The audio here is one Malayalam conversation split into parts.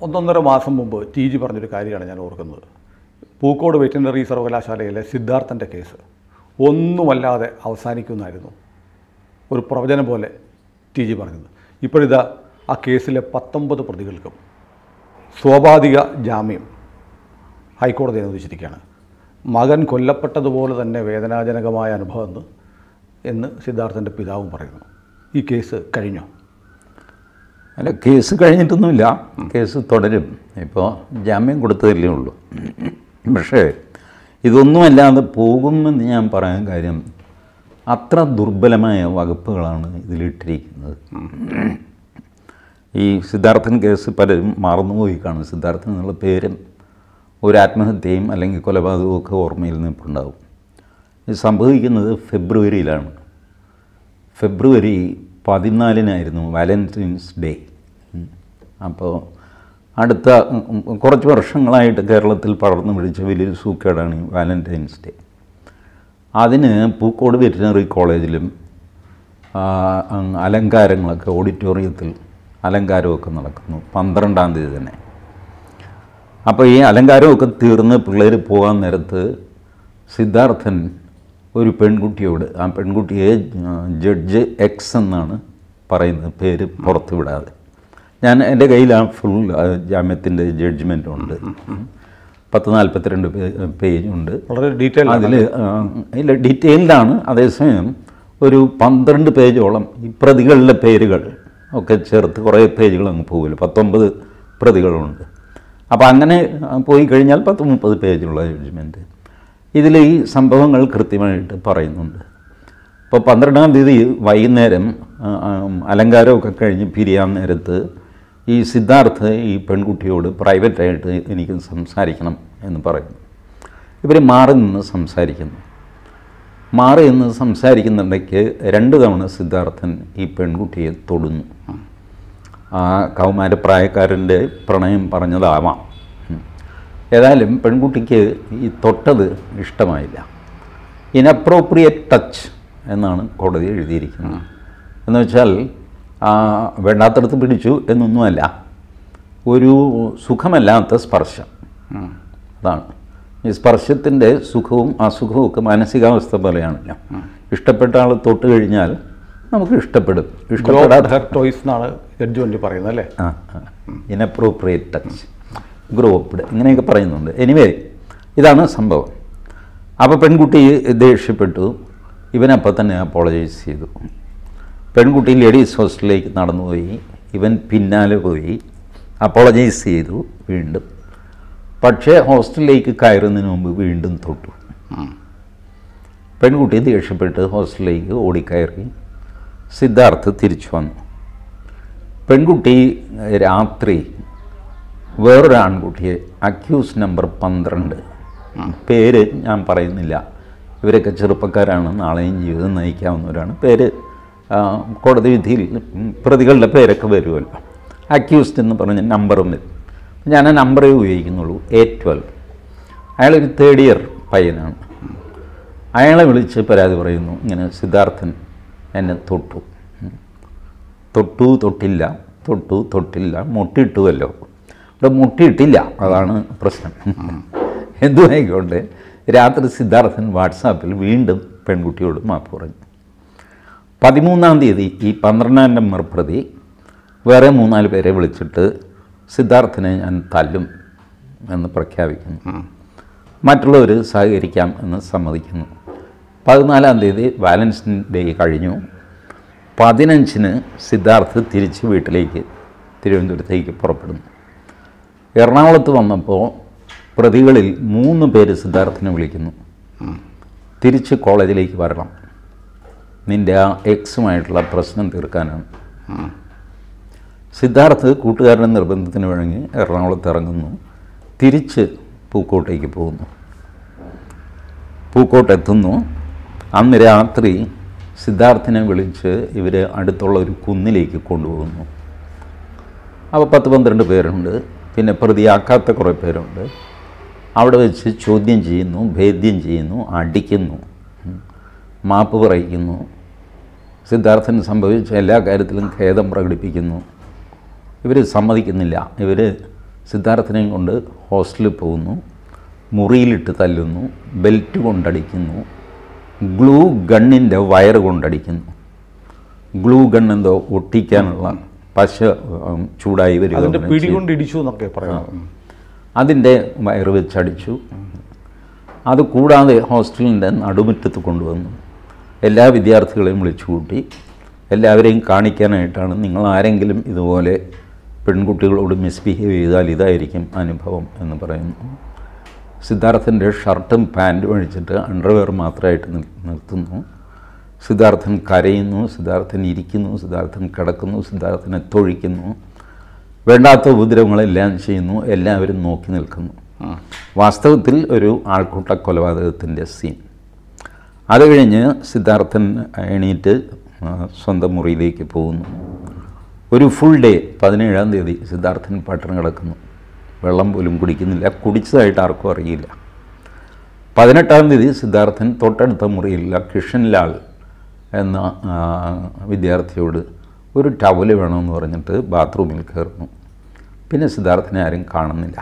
ഒന്നൊന്നര മാസം മുമ്പ് ടി ജി പറഞ്ഞൊരു കാര്യമാണ് ഞാൻ ഓർക്കുന്നത് പൂക്കോട് വെറ്റിനറി സർവകലാശാലയിലെ സിദ്ധാർത്ഥൻ്റെ കേസ് ഒന്നുമല്ലാതെ അവസാനിക്കുമെന്നായിരുന്നു ഒരു പ്രവചനം പോലെ ടി ജി പറഞ്ഞത് ഇപ്പോഴിതാ ആ കേസിലെ പത്തൊമ്പത് പ്രതികൾക്കും സ്വാഭാവിക ജാമ്യം ഹൈക്കോടതി അനുവദിച്ചിരിക്കുകയാണ് മകൻ കൊല്ലപ്പെട്ടതുപോലെ തന്നെ വേദനാജനകമായ അനുഭവം എന്ന് എന്ന് സിദ്ധാർത്ഥൻ്റെ പിതാവും പറയുന്നു ഈ കേസ് കഴിഞ്ഞോ അല്ല കേസ് കഴിഞ്ഞിട്ടൊന്നുമില്ല കേസ് തുടരും ഇപ്പോൾ ജാമ്യം കൊടുത്തതല്ലേ ഉള്ളൂ പക്ഷേ ഇതൊന്നുമല്ലാതെ പോകുമെന്ന് ഞാൻ പറയാൻ കാര്യം അത്ര ദുർബലമായ വകുപ്പുകളാണ് ഇതിലിട്ടിരിക്കുന്നത് ഈ സിദ്ധാർത്ഥൻ കേസ് പലരും മറന്നുപോയി കാണും സിദ്ധാർത്ഥൻ എന്നുള്ള പേരും ഒരു ആത്മഹത്യയും അല്ലെങ്കിൽ കൊലപാതകവും ഒക്കെ ഓർമ്മയിൽ നിൽപ്പുണ്ടാവും ഇത് സംഭവിക്കുന്നത് ഫെബ്രുവരിയിലാണ് ഫെബ്രുവരി പതിനാലിനായിരുന്നു വാലന്റൈൻസ് ഡേ ഉം. അപ്പോൾ അടുത്ത ഉം, ഉം, കുറച്ച് വർഷങ്ങളായിട്ട് കേരളത്തിൽ പടർന്നു പിടിച്ച വലിയൊരു സൂക്കേടാണ് ഈ വാലന്റൈൻസ് ഡേ അതിന് പൂക്കോട് വെറ്റിനറി കോളേജിലും ആ, അങ് അലങ്കാരങ്ങളൊക്കെ ഓഡിറ്റോറിയത്തിൽ അലങ്കാരമൊക്കെ നടക്കുന്നു പന്ത്രണ്ടാം തീയതി തന്നെ അപ്പോൾ ഈ അലങ്കാരമൊക്കെ തീർന്ന് പിള്ളേർ പോകാൻ നേരത്ത് സിദ്ധാർത്ഥൻ ഒരു പെൺകുട്ടിയോട് ആ പെൺകുട്ടിയെ ജഡ്ജ് എക്സ് എന്നാണ് പറയുന്നത് പേര് പുറത്ത് വിടാതെ ഞാൻ എൻ്റെ കയ്യിൽ ആ ഫുൾ ജാമ്യത്തിൻ്റെ ജഡ്ജ്മെൻ്റ് ഉണ്ട് പത്ത് നാൽപ്പത്തിരണ്ട് പേജ് ഉണ്ട് വളരെ ഡീറ്റെയിൽ അതിൽ ഇല്ല ഡീറ്റെയിൽഡാണ് അതേസമയം ഒരു പന്ത്രണ്ട് പേജോളം ഈ പ്രതികളുടെ പേരുകൾ ഒക്കെ ചേർത്ത് കുറേ പേജുകൾ അങ്ങ് പോകുമല്ലോ പത്തൊമ്പത് പ്രതികളുണ്ട് അപ്പോൾ അങ്ങനെ ആ, പോയി കഴിഞ്ഞാൽ പത്ത് മുപ്പത് പേജുള്ള ജഡ്ജ്മെൻറ്റ് ഇതിൽ ഈ സംഭവങ്ങൾ കൃത്യമായിട്ട് പറയുന്നുണ്ട് ഇപ്പോൾ പന്ത്രണ്ടാം തീയതി വൈകുന്നേരം ആ, ആ, അലങ്കാരമൊക്കെ കഴിഞ്ഞ് പിരിയാൻ നേരത്ത് ഈ സിദ്ധാർത്ഥ് ഈ പെൺകുട്ടിയോട് പ്രൈവറ്റായിട്ട് എനിക്ക് സംസാരിക്കണം എന്ന് പറയുന്നു ഇവർ മാറി നിന്ന് സംസാരിക്കുന്നു മാറി നിന്ന് സംസാരിക്കുന്നുണ്ടെങ്കിൽ രണ്ട് തവണ സിദ്ധാർത്ഥൻ ഈ പെൺകുട്ടിയെ തൊടുന്നു ആ കൗമാരപ്രായക്കാരൻ്റെ പ്രണയം പറഞ്ഞതാവാം ഉം. ഏതായാലും പെൺകുട്ടിക്ക് ഈ തൊട്ടത് ഇഷ്ടമായില്ല ഇനപ്രോപ്രിയേറ്റ് ടച്ച് എന്നാണ് കോടതി എഴുതിയിരിക്കുന്നത് എന്ന് വെച്ചാൽ ആ, വേണ്ടാത്തടത്ത് പിടിച്ചു എന്നൊന്നുമല്ല ഒരു സുഖമല്ലാത്ത സ്പർശം അതാണ് ഈ സ്പർശത്തിൻ്റെ സുഖവും അസുഖവും ഒക്കെ മാനസികാവസ്ഥ പോലെയാണല്ലോ ഇഷ്ടപ്പെട്ട ആൾ തൊട്ട് കഴിഞ്ഞാൽ നമുക്ക് ഇഷ്ടപ്പെടും ഇഷ്ടപ്പെടാത്ത ഹെർ ടോയ്സ് എന്നാണ് ജഡ്ജ്മെൻറ്റ് പറയുന്നത് അല്ലേ ആ ഇനപ്രോപ്രിയേറ്റ് ടച്ച് ഗ്രോപ്ഡ് ഇങ്ങനെയൊക്കെ പറയുന്നുണ്ട് എനിവേ ഇതാണ് സംഭവം അപ്പോൾ പെൺകുട്ടി ദേഷ്യപ്പെട്ടു ഇവനപ്പോൾ തന്നെ അപ്പോളജൈസ് ചെയ്തു പെൺകുട്ടി ലേഡീസ് ഹോസ്റ്റലിലേക്ക് നടന്നുപോയി ഇവൻ പിന്നാലെ പോയി അപ്പോളജൈസ് ചെയ്തു വീണ്ടും പക്ഷേ ഹോസ്റ്റലിലേക്ക് കയറുന്നതിന് മുമ്പ് വീണ്ടും തൊട്ടു പെൺകുട്ടി ദേഷ്യപ്പെട്ട് ഹോസ്റ്റലിലേക്ക് ഓടിക്കയറി സിദ്ധാർത്ഥ് തിരിച്ചു വന്നു പെൺകുട്ടി രാത്രി വേറൊരു ആൺകുട്ടിയെ അക്യൂസ് നമ്പർ പന്ത്രണ്ട് പേര് ഞാൻ പറയുന്നില്ല ഇവരൊക്കെ ചെറുപ്പക്കാരാണ് നാളെയും ജീവിതം നയിക്കാവുന്നവരാണ് പേര് ആ, കോടതി വിധിയിൽ പ്രതികളുടെ പേരൊക്കെ വരുമല്ലോ അക്യൂസ്ഡ് എന്ന് പറഞ്ഞ നമ്പറും വരും ഞാൻ ആ നമ്പറേ ഉപയോഗിക്കുന്നുള്ളൂ എ ട്വൽവ് അയാളൊരു തേർഡ് ഇയർ പയ്യനാണ് അയാളെ വിളിച്ച് പരാതി പറയുന്നു ഇങ്ങനെ സിദ്ധാർത്ഥൻ എന്നെ തൊട്ടു ഉം. തൊട്ടു തൊട്ടില്ല തൊട്ടു തൊട്ടില്ല മുട്ടിട്ടുമല്ലോ ഇവിടെ മുട്ടിയിട്ടില്ല അതാണ് പ്രശ്നം എന്തുമായിക്കോട്ടെ രാത്രി സിദ്ധാർത്ഥൻ വാട്സാപ്പിൽ വീണ്ടും പെൺകുട്ടിയോട് മാപ്പ് പറഞ്ഞു പതിമൂന്നാം തീയതി ഈ പന്ത്രണ്ടാം നമ്പർ പ്രതി വേറെ മൂന്നാല് പേരെ വിളിച്ചിട്ട് സിദ്ധാർത്ഥനെ ഞാൻ തല്ലും എന്ന് പ്രഖ്യാപിക്കുന്നു മറ്റുള്ളവർ സഹകരിക്കാം എന്ന് സമ്മതിക്കുന്നു പതിനാലാം തീയതി വാലൻസ് ഡേ കഴിഞ്ഞു പതിനഞ്ചിന് സിദ്ധാർത്ഥ് തിരിച്ച് വീട്ടിലേക്ക് തിരുവനന്തപുരത്തേക്ക് പുറപ്പെടുന്നു എറണാകുളത്ത് വന്നപ്പോൾ പ്രതികളിൽ മൂന്ന് പേര് സിദ്ധാർത്ഥിനെ വിളിക്കുന്നു തിരിച്ച് കോളേജിലേക്ക് വരണം നിൻ്റെ ആ എക്സുമായിട്ടുള്ള പ്രശ്നം തീർക്കാനാണ് സിദ്ധാർത്ഥ് കൂട്ടുകാരുടെ നിർബന്ധത്തിന് വഴങ്ങി എറണാകുളത്ത് ഇറങ്ങുന്നു തിരിച്ച് പൂക്കോട്ടേക്ക് പോകുന്നു പൂക്കോട്ട് എത്തുന്നു അന്ന് രാത്രി സിദ്ധാർത്ഥിനെ വിളിച്ച് ഇവർ അടുത്തുള്ള ഒരു കുന്നിലേക്ക് കൊണ്ടുപോകുന്നു അപ്പോൾ പത്ത് പന്ത്രണ്ട് പേരുണ്ട് പിന്നെ പ്രതിയാക്കാത്ത കുറേ പേരുണ്ട് അവിടെ വെച്ച് ചോദ്യം ചെയ്യുന്നു ഭേദ്യം ചെയ്യുന്നു അടിക്കുന്നു ഉം. മാപ്പ് പറയിക്കുന്നു സിദ്ധാർത്ഥന് സംഭവിച്ച എല്ലാ കാര്യത്തിലും ഖേദം പ്രകടിപ്പിക്കുന്നു ഇവർ സമ്മതിക്കുന്നില്ല ഇവർ സിദ്ധാർത്ഥനെയും കൊണ്ട് ഹോസ്റ്റലിൽ പോകുന്നു മുറിയിലിട്ട് തല്ലുന്നു ബെൽറ്റ് കൊണ്ടടിക്കുന്നു ഗ്ലൂ ഗണ്ണിൻ്റെ വയറ് കൊണ്ടടിക്കുന്നു ഗ്ലൂ ഗൺ എന്തോ ഒട്ടിക്കാനുള്ള പശ ഉം, ചൂടായി വരിക അതിൻ്റെ അങ്ങനെ പിടി ചെയ്തു. കൊണ്ട് ഇടിച്ചു എന്നൊക്കെ പറയുന്നു അതിൻ്റെ വയറ് വെച്ചടിച്ചു അത് കൂടാതെ ഹോസ്റ്റലിൻ്റെ നടുമുറ്റത്ത് കൊണ്ടുവന്നു എല്ലാ വിദ്യാർത്ഥികളെയും വിളിച്ചു കൂട്ടി എല്ലാവരെയും കാണിക്കാനായിട്ടാണ് നിങ്ങൾ ആരെങ്കിലും ഇതുപോലെ പെൺകുട്ടികളോട് മിസ്ബിഹേവ് ചെയ്താൽ ഇതായിരിക്കും അനുഭവം എന്ന് പറയുന്നു സിദ്ധാർത്ഥൻ്റെ ഷർട്ടും പാൻറ്റും അഴിച്ചിട്ട് അണ്ടർവെയർ മാത്രമായിട്ട് നിർ- നിർത്തുന്നു സിദ്ധാർത്ഥൻ കരയുന്നു സിദ്ധാർത്ഥൻ ഇരിക്കുന്നു സിദ്ധാർത്ഥൻ കിടക്കുന്നു സിദ്ധാർത്ഥനെ തൊഴിക്കുന്നു വേണ്ടാത്ത ഉപദ്രവങ്ങളെല്ലാം ചെയ്യുന്നു എല്ലാവരും നോക്കി നിൽക്കുന്നു വാസ്തവത്തിൽ ഒരു ആൾക്കൂട്ട കൊലപാതകത്തിൻ്റെ സീൻ അത് കഴിഞ്ഞ് സിദ്ധാർത്ഥൻ എണീറ്റ് ആ, സ്വന്തം മുറിയിലേക്ക് പോകുന്നു ഒരു ഫുൾ ഡേ പതിനേഴാം തീയതി സിദ്ധാർത്ഥൻ പട്ടണം കിടക്കുന്നു വെള്ളം പോലും കുടിക്കുന്നില്ല കുടിച്ചതായിട്ട് ആർക്കും അറിയില്ല പതിനെട്ടാം തീയതി സിദ്ധാർത്ഥൻ തൊട്ടടുത്ത മുറിയില്ല കിഷൻലാൽ എന്ന ആ, വിദ്യാർത്ഥിയോട് ഒരു ടവല് വേണമെന്ന് പറഞ്ഞിട്ട് ബാത്റൂമിൽ കയറുന്നു പിന്നെ സിദ്ധാർത്ഥനെ ആരും കാണുന്നില്ല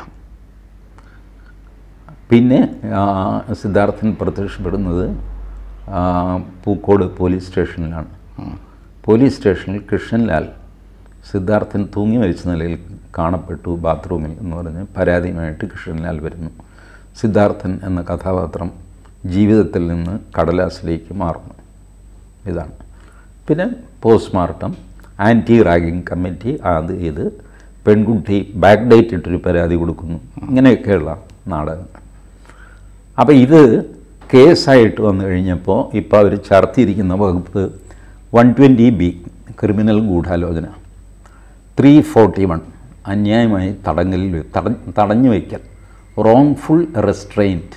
പിന്നെ ആ, സിദ്ധാർത്ഥൻ പ്രത്യക്ഷപ്പെടുന്നത് ആ, പൂക്കോട് പോലീസ് സ്റ്റേഷനിലാണ് പോലീസ് സ്റ്റേഷനിൽ കൃഷ്ണൻലാൽ സിദ്ധാർത്ഥൻ തൂങ്ങി മരിച്ച നിലയിൽ കാണപ്പെട്ടു ബാത്റൂമിൽ എന്ന് പറഞ്ഞ് പരാതിയുമായിട്ട് കൃഷ്ണൻലാൽ വരുന്നു സിദ്ധാർത്ഥൻ എന്ന കഥാപാത്രം ജീവിതത്തിൽ നിന്ന് കടലാസിലേക്ക് മാറുന്നു ഇതാണ് പിന്നെ പോസ്റ്റ്മോർട്ടം ആൻറ്റി റാഗിങ് കമ്മിറ്റി അത് ഇത് പെൺകുട്ടി ബാക്ക് ഡേറ്റ് ഇട്ടൊരു പരാതി കൊടുക്കുന്നു ഇങ്ങനെയൊക്കെയുള്ള നാടകങ്ങൾ അപ്പോൾ ഇത് കേസായിട്ട് വന്നു കഴിഞ്ഞപ്പോൾ ഇപ്പോൾ അവർ ചർത്തിയിരിക്കുന്ന വകുപ്പ് വൺ ട്വൻറ്റി ബി ക്രിമിനൽ ഗൂഢാലോചന ത്രീ ഫോർട്ടി വൺ അന്യായമായി തടങ്കലിൽ വെ- തട തടഞ്ഞു വയ്ക്കൽ റോങ്ഫുൾ റെസ്ട്രെയിൻറ്റ്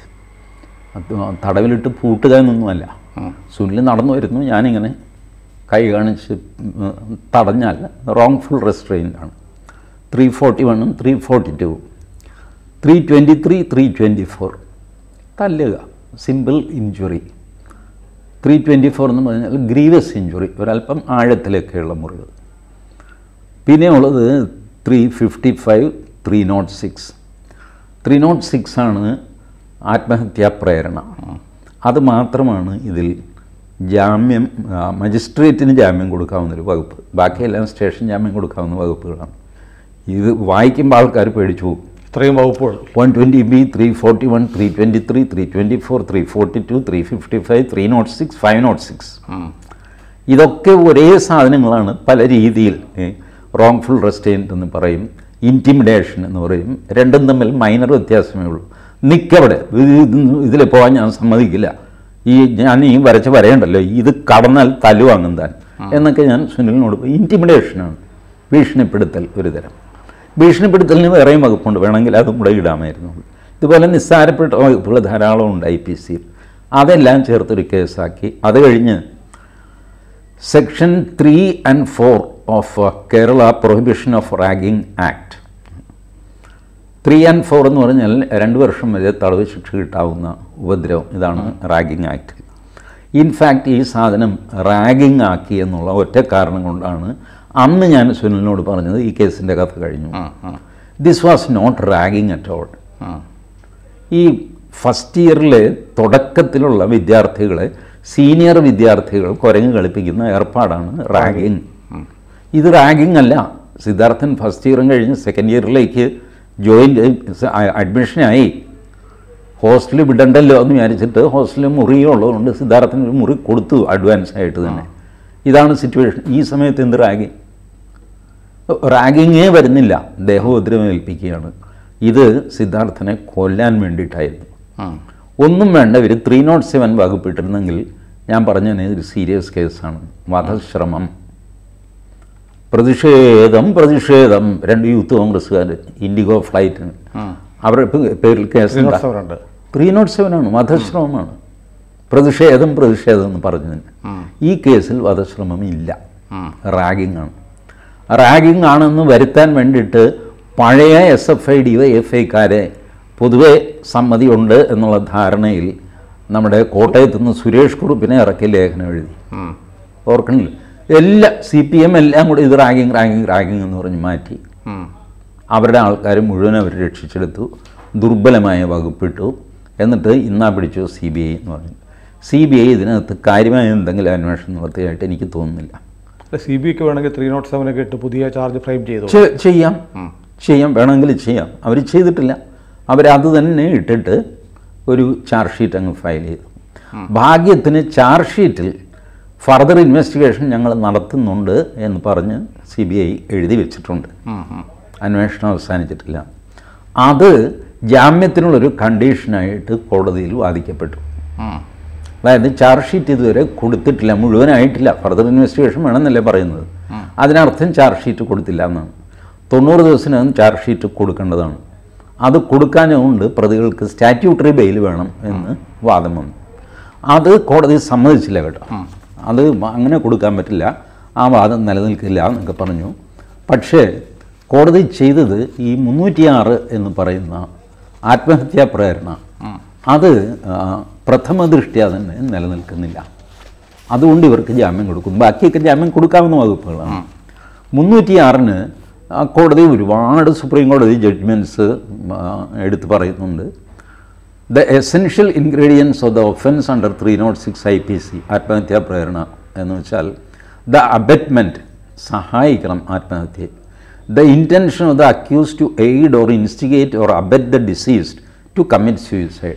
തടവിലിട്ട് പൂട്ടുക എന്നൊന്നുമല്ല സുനിൽ നടന്നു വരുന്നു ഞാനിങ്ങനെ കൈ കാണിച്ച് ഉം, തടഞ്ഞാൽ റോങ്ഫുൾ റെസ്ട്രെയിൻ്റ് ആണ് ത്രീ ഫോർട്ടി വണ്ണും three forty two three twenty three three twenty four തല്ലുക simple injury three twenty four എന്ന് പറഞ്ഞാൽ ഗ്രീവസ് ഇഞ്ചുറി ഒരല്പം ആഴത്തിലൊക്കെയുള്ള മുറിവ് പിന്നെ ഉള്ളത് three fifty five three nought six three nought six ആണ് ആത്മഹത്യാ പ്രേരണ അത് മാത്രമാണ് ഇതിൽ ജാമ്യം ആ, മജിസ്ട്രേറ്റിന് ജാമ്യം കൊടുക്കാവുന്നൊരു വകുപ്പ് ബാക്കിയെല്ലാം സ്റ്റേഷൻ ജാമ്യം കൊടുക്കാവുന്ന വകുപ്പുകളാണ് ഇത് വായിക്കുമ്പോൾ ആൾക്കാർ പേടിച്ചു പോകും ഇത്രയും വകുപ്പുകൾ one twenty B three forty one three twenty three three twenty four three forty two three fifty five three nought six five nought six ഇതൊക്കെ ഒരേ സാധനങ്ങളാണ് പല രീതിയിൽ റോങ്ഫുൾ റെസ്റ്റേൻറ്റ് എന്ന് പറയും ഇൻറ്റിമിഡേഷൻ എന്ന് പറയും രണ്ടും തമ്മിൽ മൈനർ വ്യത്യാസമേ ഉള്ളൂ നിൽക്കവിടെ ഇതിൽ പോകാൻ ഞാൻ സമ്മതിക്കില്ല ഈ ഞാൻ ഈ വരച്ച് വരയണ്ടല്ലോ ഇത് കടന്നാൽ തലു വാങ്ങും താൻ എന്നൊക്കെ ഞാൻ സുനിലിനോട് ഇൻറ്റിമിഡേഷനാണ് ഭീഷണിപ്പെടുത്തൽ ഒരു തരം ഭീഷണിപ്പെടുത്തലിന് വേറെയും വകുപ്പുണ്ട് വേണമെങ്കിൽ അതും കൂടെ ഇടാമായിരുന്നു ഇതുപോലെ നിസ്സാരപ്പെട്ട വകുപ്പുകൾ ധാരാളം ഉണ്ട് ഐ പി സിയിൽ അതെല്ലാം ചേർത്തൊരു കേസാക്കി അത് കഴിഞ്ഞ് section three and four of Kerala prohibition of ragging act three and four എന്ന് പറഞ്ഞാൽ രണ്ട് വർഷം വരെ തടവ് ശിക്ഷ കിട്ടാവുന്ന ഉപദ്രവം ഇതാണ് റാഗിംഗ് ആക്ട് ഇൻഫാക്റ്റ് ഈ സാധനം റാഗിംഗ് ആക്കി എന്നുള്ള ഒറ്റ കാരണം കൊണ്ടാണ് അന്ന് ഞാൻ സുനിലിനോട് പറഞ്ഞത് ഈ കേസിൻ്റെ കഥ കഴിഞ്ഞു this was not ragging at all ഈ ഫസ്റ്റ് ഇയറിലെ തുടക്കത്തിലുള്ള വിദ്യാർത്ഥികളെ സീനിയർ വിദ്യാർത്ഥികൾ കുരങ്ങ് കളിപ്പിക്കുന്ന ഏർപ്പാടാണ് റാഗിങ് ഇത് റാഗിങ് അല്ല സിദ്ധാർത്ഥൻ ഫസ്റ്റ് ഇയറും കഴിഞ്ഞ് സെക്കൻഡ് ഇയറിലേക്ക് ജോയിൻ അഡ്മിഷനായി ഹോസ്റ്റലിൽ വിടണ്ടല്ലോ എന്ന് വിചാരിച്ചിട്ട് ഹോസ്റ്റലിൽ മുറിയുള്ളതുകൊണ്ട് സിദ്ധാർത്ഥന് ഒരു മുറി കൊടുത്തു അഡ്വാൻസ് ആയിട്ട് തന്നെ ഇതാണ് സിറ്റുവേഷൻ ഈ സമയത്ത് എന്ത് റാഗിങ് റാഗിങ്ങേ വരുന്നില്ല ദേഹോദ്രവം ഏൽപ്പിക്കുകയാണ് ഇത് സിദ്ധാർത്ഥനെ കൊല്ലാൻ വേണ്ടിയിട്ടായിരുന്നു ഒന്നും വേണ്ട ഇവർ ത്രീ നോട്ട് സെവൻ വകുപ്പിട്ടിരുന്നെങ്കിൽ ഞാൻ പറഞ്ഞതിന് ഒരു സീരിയസ് കേസാണ് വധശ്രമം പ്രതിഷേധം പ്രതിഷേധം രണ്ട് യൂത്ത് കോൺഗ്രസ്സുകാർ ഇൻഡിഗോ ഫ്ലൈറ്റിന് അവരുടെ പേ- പേരിൽ കേസ് എന്താ? അവരുണ്ട് ത്രീ നോട്ട് സെവൻ ആണ് വധശ്രമമാണ് പ്രതിഷേധം പ്രതിഷേധം എന്ന് പറഞ്ഞതിന് ഈ കേസിൽ വധശ്രമം ഇല്ല റാഗിംഗ് ആണ് റാഗിംഗ് ആണെന്ന് വരുത്താൻ വേണ്ടിയിട്ട് പഴയ S F I D Y F ഐക്കാരെ പൊതുവെ സമ്മതിയുണ്ട് എന്നുള്ള ധാരണയിൽ നമ്മുടെ കോട്ടയത്ത് നിന്ന് സുരേഷ് കുറുപ്പിനെ ഇറക്കി ലേഖനം എഴുതി ഓർക്കണില്ല എല്ലാ സി പി എം എല്ലാം കൂടി ഇത് റാഗിങ് റാഗിങ് റാഗിങ് എന്ന് പറഞ്ഞ് മാറ്റി അവരുടെ ആൾക്കാർ മുഴുവൻ അവർ രക്ഷിച്ചെടുത്തു ദുർബലമായ വകുപ്പിട്ടു എന്നിട്ട് ഇന്നാ പിടിച്ചു സി ബി ഐ എന്ന് പറഞ്ഞു സി ബി ഐ ഇതിനകത്ത് കാര്യമായ എന്തെങ്കിലും അന്വേഷണം നടത്തിയതായിട്ട് എനിക്ക് തോന്നുന്നില്ല സി ബി ഐക്ക് വേണമെങ്കിൽ ത്രീ നോട്ട് സെവനൊക്കെ ഇട്ട് പുതിയ ചാർജ് ഫ്രെയിം ചെയ്തു ചെ- ചെയ്യാം ചെയ്യാം വേണമെങ്കിൽ ചെയ്യാം അവർ ചെയ്തിട്ടില്ല അവരത് തന്നെ ഇട്ടിട്ട് ഒരു ചാർജ് ഷീറ്റ് അങ്ങ് ഫയൽ ചെയ്തു ഭാഗ്യത്തിന് ചാർജ് ഷീറ്റിൽ ഫർദർ ഇൻവെസ്റ്റിഗേഷൻ ഞങ്ങൾ നടത്തുന്നുണ്ട് എന്ന് പറഞ്ഞ് സി ബി ഐ എഴുതി വെച്ചിട്ടുണ്ട് അന്വേഷണം അവസാനിച്ചിട്ടില്ല അത് ജാമ്യത്തിനുള്ളൊരു കണ്ടീഷനായിട്ട് കോടതിയിൽ വാദിക്കപ്പെട്ടു അതായത് ചാർജ് ഷീറ്റ് ഇതുവരെ കൊടുത്തിട്ടില്ല മുഴുവനായിട്ടില്ല ഫർദർ ഇൻവെസ്റ്റിഗേഷൻ വേണമെന്നല്ലേ പറയുന്നത് അതിനർത്ഥം ചാർജ് ഷീറ്റ് കൊടുത്തില്ല എന്നാണ് തൊണ്ണൂറ് ദിവസത്തിനകം ചാർജ് ഷീറ്റ് കൊടുക്കേണ്ടതാണ് അത് കൊടുക്കാനുകൊണ്ട് പ്രതികൾക്ക് സ്റ്റാറ്റ്യൂട്ടറി ബെയിൽ വേണം എന്ന് വാദം വന്നു അത് കോടതി സമ്മതിച്ചില്ല കേട്ടോ അത് അങ്ങനെ കൊടുക്കാൻ പറ്റില്ല ആ വാദം നിലനിൽക്കില്ല എന്നൊക്കെ പറഞ്ഞു പക്ഷേ കോടതി ചെയ്തത് ഈ മുന്നൂറ്റിയാറ് എന്ന് പറയുന്ന ആത്മഹത്യാ പ്രേരണ അത് ആ, പ്രഥമ ദൃഷ്ട്യാ തന്നെ നിലനിൽക്കുന്നില്ല അതുകൊണ്ട് ഇവർക്ക് ജാമ്യം കൊടുക്കും ബാക്കിയൊക്കെ ജാമ്യം കൊടുക്കാവുന്ന വകുപ്പുകളാണ് മുന്നൂറ്റിയാറിന് കോടതി ഒരുപാട് സുപ്രീം കോടതി ജഡ്ജ്മെൻറ്റ്സ് എടുത്ത് പറയുന്നുണ്ട് the essential ingredients of the offence under three nought six I P C ആത്മഹത്യാ പ്രേരണ എന്ന് വെച്ചാൽ ദ അബറ്റ്മെൻറ്റ് സഹായിക്കണം ആത്മഹത്യയെ the intention of the accused to aid or instigate or abet the deceased to commit suicide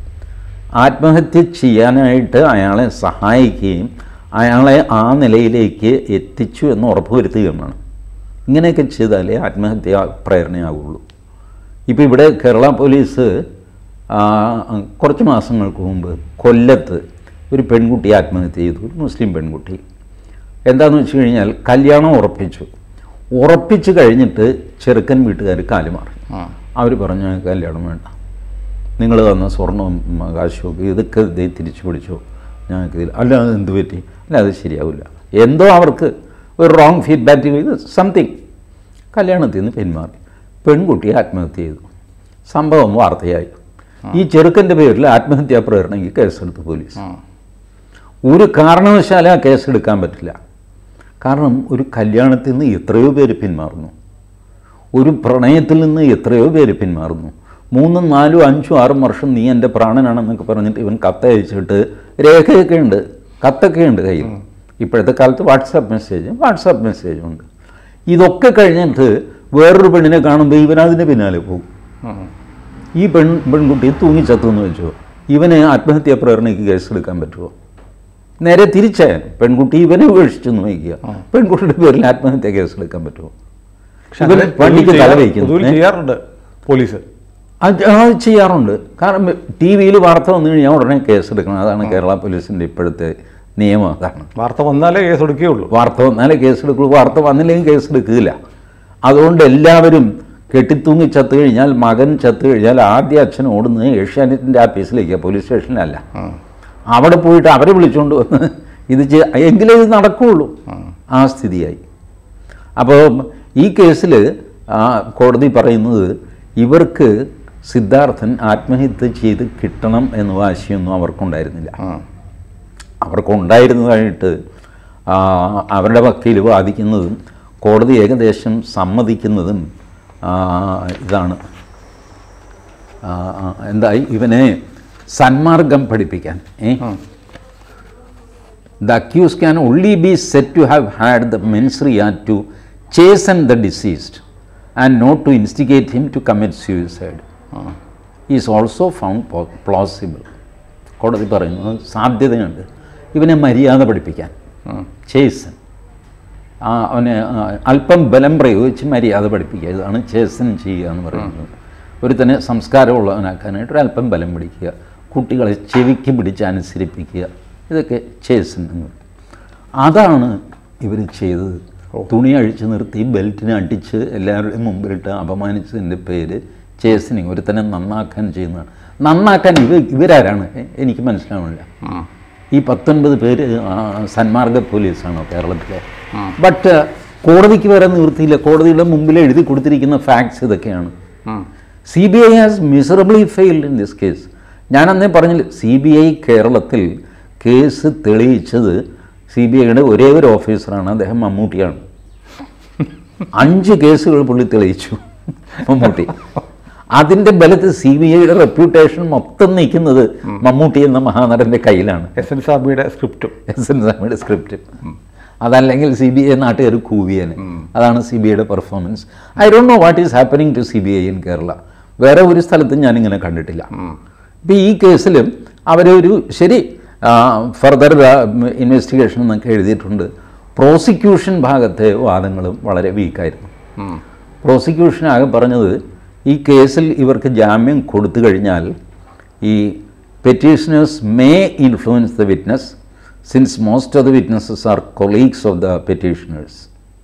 ആത്മഹത്യ ചെയ്യാനായിട്ട് അയാളെ സഹായിക്കുകയും അയാളെ ആ നിലയിലേക്ക് എത്തിച്ചു എന്ന് ഉറപ്പുവരുത്തുകയും വേണം ഇങ്ങനെയൊക്കെ ചെയ്താലേ ആത്മഹത്യ പ്രേരണയാകുള്ളൂ ഇപ്പോൾ ഇവിടെ കേരള പോലീസ് ആ, കുറച്ച് മാസങ്ങൾക്ക് മുമ്പ് കൊല്ലത്ത് ഒരു പെൺകുട്ടി ആത്മഹത്യ ചെയ്തു ഒരു മുസ്ലിം പെൺകുട്ടി എന്താണെന്ന് വെച്ച് കഴിഞ്ഞാൽ കല്യാണം ഉറപ്പിച്ചു ഉറപ്പിച്ച് കഴിഞ്ഞിട്ട് ചെറുക്കൻ വീട്ടുകാർ കാലുമാറി അവർ പറഞ്ഞു "ഞങ്ങൾക്ക് കല്യാണം വേണ്ട നിങ്ങൾ തന്ന സ്വർണവും ഉം, കാശും ഒക്കെ ഇതൊക്കെ ദേ തിരിച്ചു പിടിച്ചോ ഞങ്ങൾക്ക് ഇതിൽ അല്ല അത് എന്ത് പറ്റി അല്ല അത് ശരിയാവില്ല എന്തോ അവർക്ക് ഒരു റോങ് ഫീഡ്ബാക്ക് ചെയ്ത് സംതിങ് കല്യാണത്തിൽ നിന്ന് പിന്മാറി പെൺകുട്ടി ആത്മഹത്യ ചെയ്തു സംഭവം വാർത്തയായി ഈ ചെറുക്കൻ്റെ പേരിൽ ആത്മഹത്യാ പ്രേരണയ്ക്ക് കേസെടുത്തു പോലീസ് ഒരു കാരണവശാലും ആ കേസെടുക്കാൻ പറ്റില്ല കാരണം ഒരു കല്യാണത്തിൽ നിന്ന് എത്രയോ പേര് പിന്മാറുന്നു ഒരു പ്രണയത്തിൽ നിന്ന് എത്രയോ പേര് പിന്മാറുന്നു മൂന്നും നാലും അഞ്ചും ആറും വർഷം നീ എൻ്റെ പ്രാണനാണെന്നൊക്കെ പറഞ്ഞിട്ട് ഇവൻ കത്തയച്ചിട്ട് രേഖയൊക്കെ ഉണ്ട് കത്തൊക്കെ ഉണ്ട് കയ്യിൽ ഇപ്പോഴത്തെ കാലത്ത് വാട്സാപ്പ് മെസ്സേജ് വാട്സാപ്പ് മെസ്സേജും ഉണ്ട് ഇതൊക്കെ കഴിഞ്ഞിട്ട് വേറൊരു പെണ്ണിനെ കാണുമ്പോൾ ഇവൻ അതിന് പിന്നാലെ പോകും ഈ പെൺ പെൺകുട്ടി തൂങ്ങിച്ചത്തു എന്ന് വെച്ചോ ഇവന് ആത്മഹത്യാ പ്രേരണയ്ക്ക് കേസെടുക്കാൻ പറ്റുമോ നേരെ തിരിച്ചേ പെൺകുട്ടി ഇവനെ ഉപേക്ഷിച്ചെന്ന് വയ്ക്കുക പെൺകുട്ടിയുടെ പേരിൽ ആത്മഹത്യ കേസെടുക്കാൻ പറ്റുമോ പക്ഷെ ഇവൻ അങ്ങനെ വണ്ടിക്ക് പൊതുവിൽ തല ചെയ്യാറ്- വയ്ക്കുന്നു പൊതുവിൽ ഏ? ചെയ്യാറുണ്ട് പോലീസ് അത് അത് ചെയ്യാറുണ്ട് കാരണം ടി വിയിൽ വാർത്ത വന്നു കഴിഞ്ഞാൽ ഉടനെ കേസെടുക്കണം അതാണ് കേരള പോലീസിൻ്റെ ഇപ്പോഴത്തെ നിയമം അതാണ് വാർത്ത വന്നാലേ കേസ് എടുക്കുകയുള്ളൂ വാർത്ത വന്നാലേ കേസെടുക്കുള്ളൂ വാർത്ത വന്നില്ലെങ്കിൽ കേസെടുക്കില്ല അതുകൊണ്ട് എല്ലാവരും കെട്ടിത്തൂങ്ങി ചത്തു കഴിഞ്ഞാൽ മകൻ ചത്തു കഴിഞ്ഞാൽ ആദ്യ അച്ഛൻ ഓടുന്നത് ഏഷ്യാനെറ്റിൻ്റെ ആഫീസിലേക്ക് പോലീസ് സ്റ്റേഷനിലല്ല അവിടെ പോയിട്ട് അവരെ വിളിച്ചുകൊണ്ട് വന്ന് ഇത് ചെയ്യ എങ്കിലേ ഇത് നടക്കുകയുള്ളൂ ആ സ്ഥിതിയായി അപ്പോൾ ഈ കേസിൽ കോടതി പറയുന്നത് ഇവർക്ക് സിദ്ധാർത്ഥൻ ആത്മഹത്യ ചെയ്ത് കിട്ടണം എന്ന വാശിയൊന്നും അവർക്കുണ്ടായിരുന്നില്ല അവർക്കുണ്ടായിരുന്നതായിട്ട് ആ, അവരുടെ വക്കീൽ വാദിക്കുന്നതും കോടതി ഏകദേശം സമ്മതിക്കുന്നതും ആ, ഇതാണ് ആ, ആ, എന്തായി ഇവനെ സന്മാർഗം പഠിപ്പിക്കാൻ ഏ The accused can only be said to have had the mensary act to chasten the deceased and not to instigate him to commit suicide. Is also found po- plausible. കോടതി പറയുന്നത് സാധ്യതയുണ്ട് ഇവനെ മര്യാദ പഠിപ്പിക്കാൻ ചേസൻ ആ അവനെ ആ, അല്പം ബലം പ്രയോഗിച്ച് മര്യാദ പഠിപ്പിക്കുക ഇതാണ് ചേസൻ ചെയ്യുക എന്ന് പറയുന്നത് ഒരു തന്നെ സംസ്കാരമുള്ളവനാക്കാനായിട്ട് ഒരു അല്പം ബലം പിടിക്കുക കുട്ടികളെ ചെവിക്ക് പിടിച്ച് അനുസരിപ്പിക്കുക ഇതൊക്കെ ചേസൻ എന്ന് പറയും അതാണ് ഇവർ ചെയ്തത് തുണി അഴിച്ച് നിർത്തി ബെൽറ്റിനെ അടിച്ച് എല്ലാവരുടെയും മുമ്പിലിട്ട് അപമാനിച്ചതിൻ്റെ പേര് ചേസനിങ് ഒരുത്തനെ നന്നാക്കാൻ ചെയ്യുന്നതാണ് നന്നാക്കാൻ ഇവ ഇവരാരാണ് എ- എനിക്ക് മനസ്സിലാവുന്നില്ല ഈ പത്തൊൻപത് പേര് ആ, സന്മാർഗ പോലീസാണോ കേരളത്തിലെ ബട്ട് കോടതിക്ക് വരെ നിവൃത്തിയില്ല കോടതിയുടെ മുമ്പിൽ എഴുതി കൊടുത്തിരിക്കുന്ന ഫാക്ട്സ് ഇതൊക്കെയാണ് C B I has miserably failed in this case ഞാൻ അന്നേ പറഞ്ഞില്ല സി ബി ഐ കേരളത്തിൽ കേസ് തെളിയിച്ചത് സി ബി ഐയുടെ ഒരേ ഒരു ഓഫീസറാണ് അദ്ദേഹം മമ്മൂട്ടിയാണ് അഞ്ച് കേസുകൾ പുള്ളി തെളിയിച്ചു മമ്മൂട്ടി അതിൻ്റെ ബലത്തിൽ സി ബി ഐയുടെ റെപ്യൂട്ടേഷൻ മൊത്തം നിൽക്കുന്നത് മമ്മൂട്ടി എന്ന മഹാനടൻ്റെ കയ്യിലാണ് എസ് എൻ സാബിയുടെ സ്ക്രിപ്റ്റും എസ് എൻ സാമിയുടെ സ്ക്രിപ്റ്റ് അതല്ലെങ്കിൽ സി ബി ഐ നാട്ടുകാർ കൂവിയന് അതാണ് സി ബി ഐയുടെ performance I don't know what is happening to C B I in Kerala വേറെ ഒരു സ്ഥലത്തും ഞാനിങ്ങനെ കണ്ടിട്ടില്ല ഇപ്പം ഈ കേസിലും അവരൊരു ശരി ഫർദർ ഇൻവെസ്റ്റിഗേഷൻ എന്നൊക്കെ എഴുതിയിട്ടുണ്ട് പ്രോസിക്യൂഷൻ ഭാഗത്തെ വാദങ്ങളും വളരെ വീക്കായിരുന്നു പ്രോസിക്യൂഷൻ ആകെ പറഞ്ഞത് ഈ കേസിൽ ഇവർക്ക് ജാമ്യം കൊടുത്തു കഴിഞ്ഞാൽ ഈ petitioners may influence the witness since most of the witnesses are colleagues of the petitioners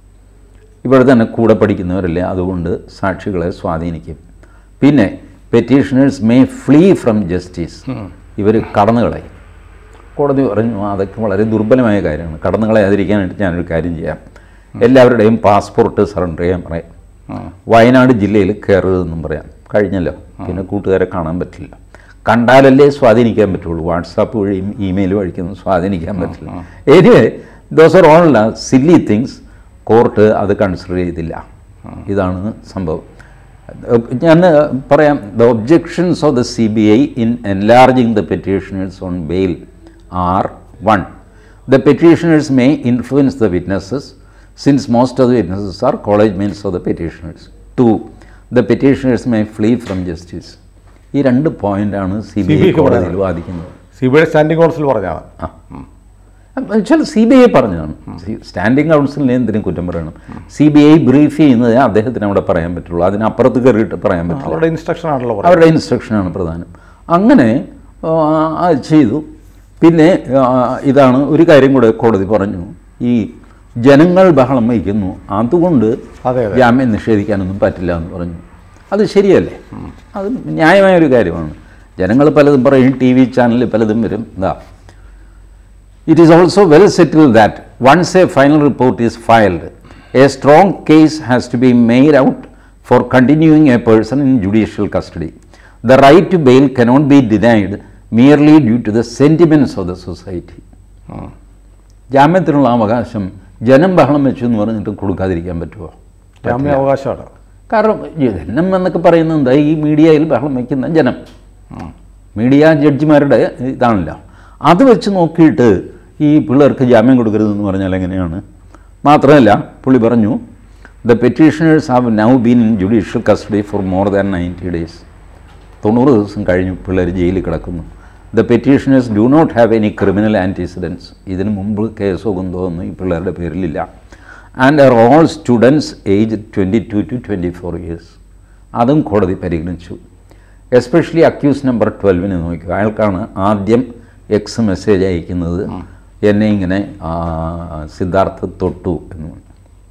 ഇവിടെ തന്നെ കൂടെ പഠിക്കുന്നവരല്ലേ അതുകൊണ്ട് സാക്ഷികളെ സ്വാധീനിക്കും പിന്നെ petitioners may flee from justice ഇവർ കടന്നു കളയും കോടതി പറഞ്ഞു അതൊക്കെ വളരെ ദുർബലമായ കാര്യമാണ് കടന്നു കളയാതിരിക്കാനായിട്ട് ഞാനൊരു കാര്യം ചെയ്യാം എല്ലാവരുടെയും പാസ്പോർട്ട് സറണ്ടർ ചെയ്യാൻ പറയാം വയനാട് ജില്ലയിൽ കയറുതെന്നും പറയാം കഴിഞ്ഞല്ലോ പിന്നെ കൂട്ടുകാരെ കാണാൻ പറ്റില്ല കണ്ടാലല്ലേ സ്വാധീനിക്കാൻ പറ്റുള്ളൂ വാട്സാപ്പ് വഴിയും ഇമെയിൽ വഴിക്കൊന്നും സ്വാധീനിക്കാൻ പറ്റില്ല anyway those are all silly things court അത് കൺസിഡർ ചെയ്തില്ല ഇതാണ് സംഭവം ഞാൻ പറയാം the objections of the C B I in enlarging the petitioners on bail are one the petitioners may influence the witnesses since most of the witnesses are colleagues of the petitioners two the petitioners may flee from justice ഈ രണ്ട് പോയിന്റാണ് സി ബി ഐ CBI കോടതിയിൽ വാദിക്കുന്നത് C B I standing council പറഞ്ഞാണ് വെച്ചാൽ സി ബി ഐ പറഞ്ഞതാണ് സ്റ്റാൻഡിംഗ് കൗൺസിലിനെ എന്തിനും കുറ്റം പറയണം സി ബി ഐ ബ്രീഫ് ചെയ്യുന്നത് അദ്ദേഹത്തിന് അവിടെ പറയാൻ പറ്റുള്ളൂ അതിനപ്പുറത്ത് കയറിയിട്ട് പറയാൻ പറ്റില്ല അവരുടെ ഇൻസ്ട്രക്ഷൻ ആണല്ലോ പറയുന്നത് അവരുടെ ഇൻസ്ട്രക്ഷനാണ് പ്രധാനം അങ്ങനെ ആ, അത് ചെയ്തു പിന്നെ ആ, ഇതാണ് ഒരു കാര്യം കൂടെ കോടതി പറഞ്ഞു ഈ ജനങ്ങൾ ബഹളം വയ്ക്കുന്നു അതുകൊണ്ട് അതെ, അതെ. ജാമ്യം നിഷേധിക്കാനൊന്നും പറ്റില്ല എന്ന് പറഞ്ഞു അത് ശരിയല്ലേ അത് ന്യായമായ ഒരു കാര്യമാണ് ജനങ്ങൾ പലതും പറയും ടി വി ചാനലിൽ പലതും വരും എന്താ It is also well settled that once a final report is filed, a strong case has to be made out for continuing a person in judicial custody. The right to bail cannot be denied merely due to the sentiments of the society. ജാമ്യത്തിനുള്ള അവകാശം ജനം ബഹളം വെച്ചു എന്ന് പറഞ്ഞിട്ട് കൊടുക്കാതിരിക്കാൻ പറ്റുമോ ജാമ്യ അവകാശമാണ് കാരണം ജനം എന്നൊക്കെ പറയുന്നത് എന്താ ഈ മീഡിയയിൽ ബഹളം വയ്ക്കുന്ന ജനം മീഡിയ ജഡ്ജിമാരുടെ ഇതാണല്ലോ അത് വെച്ച് നോക്കിയിട്ട് ഈ പിള്ളേർക്ക് ജാമ്യം കൊടുക്കരുതെന്ന് പറഞ്ഞാൽ എങ്ങനെയാണ് മാത്രമല്ല പുള്ളി പറഞ്ഞു the petitioners have now been in judicial custody for more than ninety days തൊണ്ണൂറ് ദിവസം കഴിഞ്ഞു പിള്ളേർ ജയിലിൽ കിടക്കുന്നു the petitioners do not have any criminal antecedents ഇതിന് മുമ്പ് കേസോ കുന്തോ ഒന്നും ഈ പിള്ളേരുടെ പേരിലില്ല and are all students age twenty two to twenty four years അതും കോടതി പരിഗണിച്ചു എസ്പെഷ്യലി അക്യൂസ് നമ്പർ ട്വൽവിന് നോക്കുക അയാൾക്കാണ് ആദ്യം എക്സ് മെസ്സേജ് അയക്കുന്നത് എന്നെ ഇങ്ങനെ ആ, സിദ്ധാർത്ഥ തൊട്ടു എന്ന് പറഞ്ഞു